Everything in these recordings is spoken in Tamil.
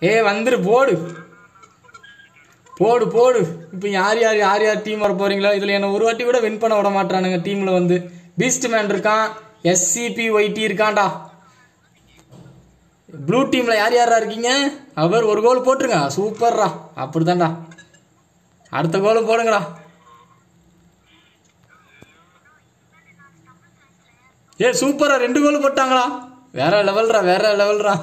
ஏ வந்துரு போடு போடு போடு இப்போ யார் யார் யார் யார் டீம் வர போறீங்களோ இதில் என்ன ஒரு வாட்டி கூட வின் பண்ண விட மாட்டானுங்க டீமில் வந்து பீஸ்ட் மேன் இருக்கான் எஸ்சிபி ஒய்டி இருக்கான்டா ப்ளூ டீமில் யார் யாரா இருக்கீங்க அவர் ஒரு கோல் போட்டுருங்க சூப்பர்ரா அப்படிதான்டா அடுத்த கோலும் போடுங்கடா ஏ சூப்பரா ரெண்டு கோல் போட்டாங்களா வேற லெவல்ரா வேற லெவல்ரா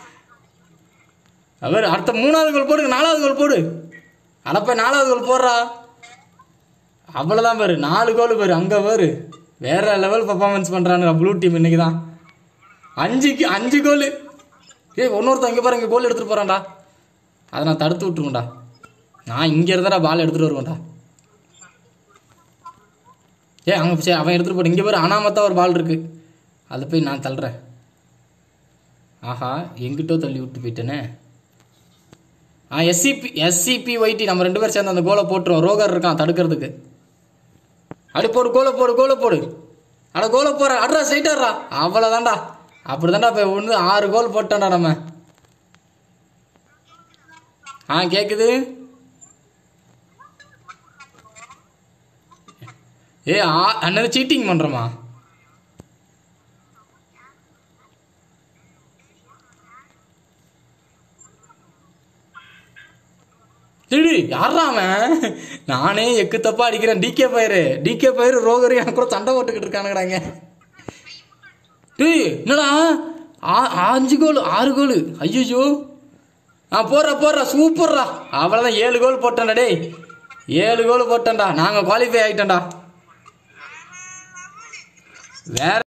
அவர் அடுத்த மூணாவது கோல் போடுங்க நாலாவது கோல் போடு அடப்ப நாலாவது கோல் போடுறா அவ்வளோதான் பாரு நாலு கோல் பாரு அங்கே பாரு வேற லெவல் பர்ஃபார்மன்ஸ் பண்ணுறானுங்க ப்ளூ டீம் இன்னைக்கு தான் அஞ்சுக்கு அஞ்சு கோல் ஏய் இன்னொருத்தன் இங்கே பாரு இங்கே கோல் எடுத்துகிட்டு போகிறான்டா அதை நான் தடுத்து விட்டுருவேன்டா நான் இங்கே இருந்தாடா பால் எடுத்துகிட்டு வருவேன்டா ஏ அங்கே சரி அவன் எடுத்துகிட்டு போட்டு இங்கே பாரு அனாமத்தா ஒரு பால் இருக்கு அதை போய் நான் தள்ளுறேன் ஆஹா எங்கிட்டோ தள்ளி விட்டு போயிட்டேனே ஆ எஸ்சிபி எஸ்சிபி ஒய்டி நம்ம ரெண்டு பேரும் சேர்ந்து அந்த கோலை போட்டுருவோம் ரோகர் இருக்கான் தடுக்கிறதுக்கு அடி போடு கோலை போடு கோலை போடு அட கோலை போற அட்ரா ஸ்ட்ரைட்டாடுறா அவ்வளோதான்டா அப்படி தான்டா இப்போ ஒன்று ஆறு கோல் போட்டோம்டா நம்ம ஆ கேட்குது ஏ ஆ அண்ணன் சீட்டிங் பண்ணுறோமா திடி யாரா அவன் நானே எக்கு தப்பா அடிக்கிறேன் டிகே பயிரு டிகே பயிரு ரோகரி எனக்கு கூட சண்டை போட்டுக்கிட்டு இருக்கானுங்கடாங்க டேய் என்னடா ஆ- அஞ்சு கோல் ஆறு கோல் ஐயோ ஆ போடுறா போடுறா சூப்பர்ரா அவ்வளோதான் ஏழு கோல் போட்டேன்டா டேய் ஏழு கோல் போட்டேன்டா நாங்கள் குவாலிஃபை ஆகிட்டோம்டா வேற